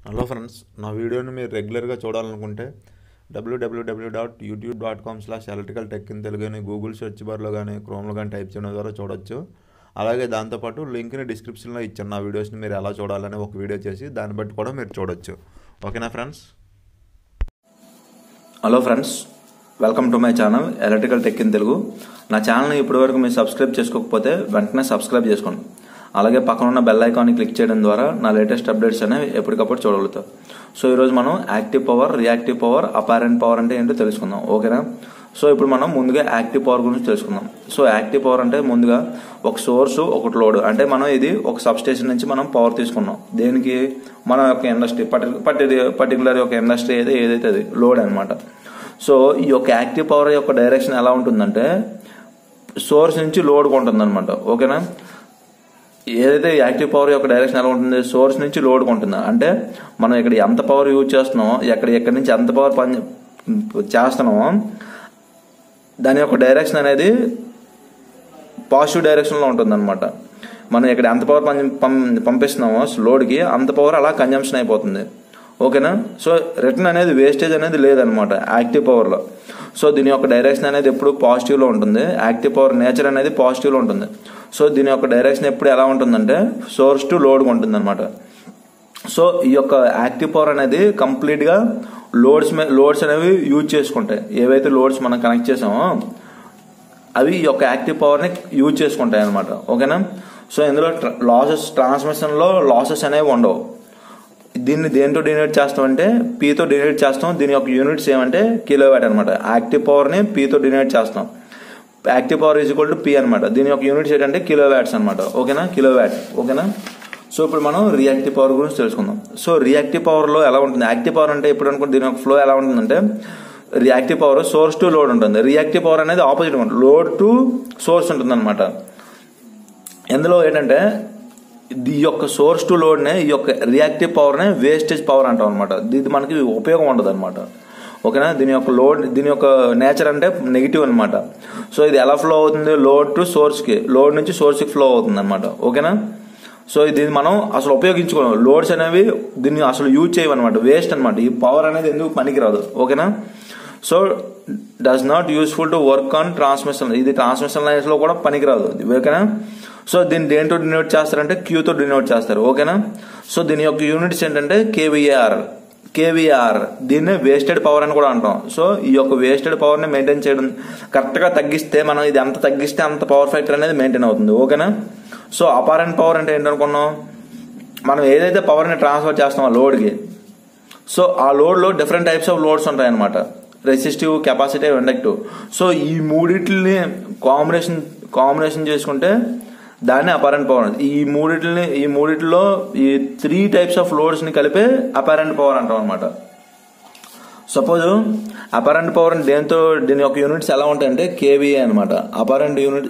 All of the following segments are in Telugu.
హలో ఫ్రెండ్స్ నా వీడియోని మీరు రెగ్యులర్గా చూడాలనుకుంటే డబ్ల్యూడబ్ల్యూడబ్ల్యూ dot YouTube dot com slash electrical tech in Telugu అని గూగుల్ సెర్చ్ బార్లో కానీ క్రోమ్లో కానీ టైప్ చేయడం ద్వారా చూడొచ్చు అలాగే దాంతోపాటు లింక్ని డిస్క్రిప్షన్లో ఇచ్చాను నా వీడియోస్ని మీరు ఎలా చూడాలని ఒక వీడియో చేసి దాన్ని బట్టి కూడా మీరు చూడొచ్చు ఓకేనా friends hello friends welcome to my channel electrical tech in Telugu నా ఛానల్ని ఇప్పటివరకు మీరు సబ్స్క్రైబ్ చేసుకోకపోతే వెంటనే సబ్స్క్రైబ్ చేసుకోండి అలాగే పక్కన ఉన్న బెల్ ఐకాన్ని క్లిక్ చేయడం ద్వారా నా లేటెస్ట్ అప్డేట్స్ అనేవి ఎప్పటికప్పుడు చూడగలుగుతాం సో ఈరోజు మనం active power reactive power apparent power అంటే ఏంటో తెలుసుకుందాం ఓకేనా సో ఇప్పుడు మనం ముందుగా యాక్టివ్ పవర్ గురించి తెలుసుకుందాం సో యాక్టివ్ పవర్ అంటే ముందుగా ఒక సోర్స్ ఒకటి లోడ్ అంటే మనం ఇది ఒక సబ్ స్టేషన్ నుంచి మనం పవర్ తీసుకున్నాం దేనికి మన యొక్క ఇండస్ట్రీ పర్టికులర్ పర్టికులర్ యొక్క ఇండస్ట్రీ అయితే ఏదైతే అది లోడ్ అనమాట సో ఈ యొక్క యాక్టివ్ పవర్ యొక్క డైరెక్షన్ ఎలా ఉంటుందంటే సోర్స్ నుంచి లోడ్ ఉంటుంది అనమాట ఓకేనా ఏదైతే యాక్టివ్ పవర్ యొక్క డైరెక్షన్ ఎలా ఉంటుంది సోర్స్ నుంచి లోడ్ ఉంటుంది అంటే మనం ఇక్కడ ఎంత పవర్ యూజ్ చేస్తున్నామో ఎక్కడ ఎక్కడి నుంచి ఎంత పవర్ పని చేస్తున్నామో దాని యొక్క డైరెక్షన్ అనేది పాజిటివ్ డైరెక్షన్లో ఉంటుంది అనమాట మనం ఇక్కడ ఎంత పవర్ పంపిస్తున్నామో లోడ్కి అంత పవర్ అలా కన్జంప్షన్ అయిపోతుంది ఓకేనా సో రిటర్న్ అనేది వేస్టేజ్ అనేది లేదనమాట యాక్టివ్ పవర్లో సో దీని యొక్క డైరెక్షన్ అనేది ఎప్పుడు పాజిటివ్లో ఉంటుంది యాక్టివ్ పవర్ నేచర్ అనేది పాజిటివ్లో ఉంటుంది సో దీని యొక్క డైరెక్షన్ ఎప్పుడు ఎలా ఉంటుందంటే సోర్స్ టు లోడ్గా ఉంటుంది అనమాట సో ఈ యొక్క యాక్టివ్ పవర్ అనేది కంప్లీట్గా లోడ్స్ లోడ్స్ అనేవి యూజ్ చేసుకుంటాయి ఏవైతే లోడ్స్ మనం కనెక్ట్ చేసామో అవి ఈ యొక్క యాక్టివ్ పవర్ని యూజ్ చేసుకుంటాయి అనమాట ఓకేనా సో ఇందులో లాసెస్ ట్రాన్స్మిషన్లో లాసెస్ అనేవి ఉండవు దీన్ని దేంతో డినోట్ చేస్తాం అంటే పీతో డినోట్ చేస్తాం దీని యొక్క యూనిట్స్ ఏమంటే కిలో వ్యాట్ అనమాట యాక్టివ్ పవర్ని పీతో డినోట్ చేస్తాం active power is equal to P అనమాట దీని యొక్క యూనిట్స్ ఏంటంటే కిలో వ్యాట్స్ అనమాట ఓకేనా కిలో వ్యాట్ ఓకేనా సో ఇప్పుడు మనం రియాక్టివ్ పవర్ గురించి తెలుసుకుందాం సో రియాక్టివ్ పవర్లో ఎలా ఉంటుంది యాక్టివ్ పవర్ అంటే ఇప్పుడు అనుకుంటే దీని యొక్క ఫ్లో ఎలా ఉంటుందంటే reactive power source to load ఉంటుంది రియాక్టివ్ పవర్ అనేది ఆపోజిట్ ఉంటుంది లోడ్ టు సోర్స్ ఉంటుంది అనమాట ఇందులో ఏంటంటే ఈ యొక్క సోర్స్ టు లోడ్నే ఈ యొక్క రియాక్టివ్ పవర్నే వేస్టేజ్ పవర్ అంటాం అనమాట ఇది మనకి ఉపయోగం ఉండదు అనమాట ఓకేనా దీని యొక్క లోడ్ దీని యొక్క నేచర్ అంటే నెగిటివ్ అనమాట సో ఇది ఎలా ఫ్లో అవుతుంది లోడ్ టు సోర్స్కి లోడ్ నుంచి సోర్స్కి ఫ్లో అవుతుంది అనమాట ఓకేనా సో ఇది మనం అసలు ఉపయోగించుకోలేము లోడ్స్ అనేవి దీన్ని అసలు యూజ్ చేయమన్నమాట వేస్ట్ అనమాట ఈ పవర్ అనేది ఎందుకు పనికిరాదు ఓకేనా so does not useful to work on transmission ఇది ట్రాన్స్మిషన్ లైన్స్ లో కూడా పనికిరాదు ఓకేనా సో దీన్ని దేంతో డినోట్ చేస్తారంటే క్యూతో డినోట్ చేస్తారు ఓకేనా సో దీని యొక్క యూనిట్స్ ఏంటంటే కేవీఆర్ కేవీఆర్ దీన్ని వేస్టెడ్ పవర్ అని కూడా అంటాం సో ఈ యొక్క వేస్టెడ్ పవర్ ని మెయింటైన్ చేయడం కరెక్ట్ గా తగ్గిస్తే మనం ఇది ఎంత తగ్గిస్తే అంత పవర్ ఫ్యాక్టర్ అనేది మెయింటైన్ అవుతుంది ఓకేనా సో అపారెంట్ పవర్ అంటే ఏంటనుకున్నాం మనం ఏదైతే పవర్ ని ట్రాన్స్ఫర్ చేస్తాం ఆ లోడ్కి సో ఆ లోడ్ లో డిఫరెంట్ టైప్స్ ఆఫ్ లోడ్స్ ఉంటాయి అనమాట రెసిస్టివ్ కెపాసిటివ్ ఇండక్టివ్ సో ఈ మూడిటిని కాంబినేషన్ కాంబినేషన్ చేసుకుంటే దాన్ని అపారెంట్ పవర్ ఈ మూడిటిని ఈ మూడిటిలో ఈ త్రీ టైప్స్ ఆఫ్ లోడ్స్ ని కలిపే అపారెంట్ పవర్ అంటాం అనమాట సపోజ్ అపారెంట్ పవర్ దేంతో దీని యొక్క యూనిట్స్ ఎలా ఉంటాయంటే కేవీఏ అనమాట అపారెంట్ యూనిట్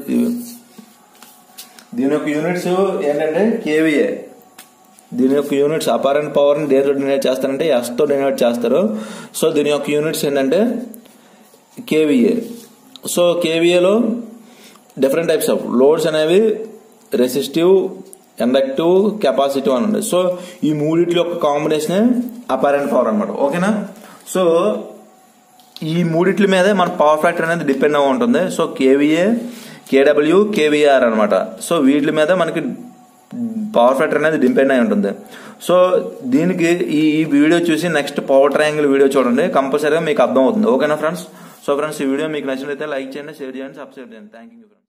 దీని యొక్క యూనిట్స్ ఏంటంటే కేవీఏ దీని యొక్క యూనిట్స్ అపారెంట్ పవర్ ని దేంతో డినోట్ చేస్తారంటే ఎస్ తో డినోట్ చేస్తారు సో దీని యొక్క యూనిట్స్ ఏంటంటే కేవీఏ సో కేవీఏలో డిఫరెంట్ టైప్స్ ఆఫ్ లోడ్స్ అనేవి రెసిస్టివ్ ఇండక్టివ్ కెపాసిటివ్ అని ఉంటాయి సో ఈ మూడింటి యొక్క కాంబినేషన్ అపారెంట్ పవర్ అనమాట ఓకేనా సో ఈ మూడిట్ల మీదే మన పవర్ ఫ్యాక్టర్ అనేది డిపెండ్ అయి ఉంటుంది సో కేవీఏ కేడబ్ల్యూ కేవీఆర్ అనమాట సో వీటి మీద మనకి పవర్ ఫ్యాక్టర్ అనేది డిపెండ్ అయి ఉంటుంది సో దీనికి ఈ వీడియో చూసి నెక్స్ట్ పవర్ ట్రయాంగిల్ వీడియో చూడండి కంపల్సరీగా మీకు అర్థం అవుతుంది ఓకేనా ఫ్రెండ్స్ సో ఫ్రెండ్స్ ఈ వీడియో మీకు నచ్చినట్లయితే లైక్ చేయండి షేర్ చేయండి సబ్స్క్రైబ్ చేయండి థ్యాంక్ యూ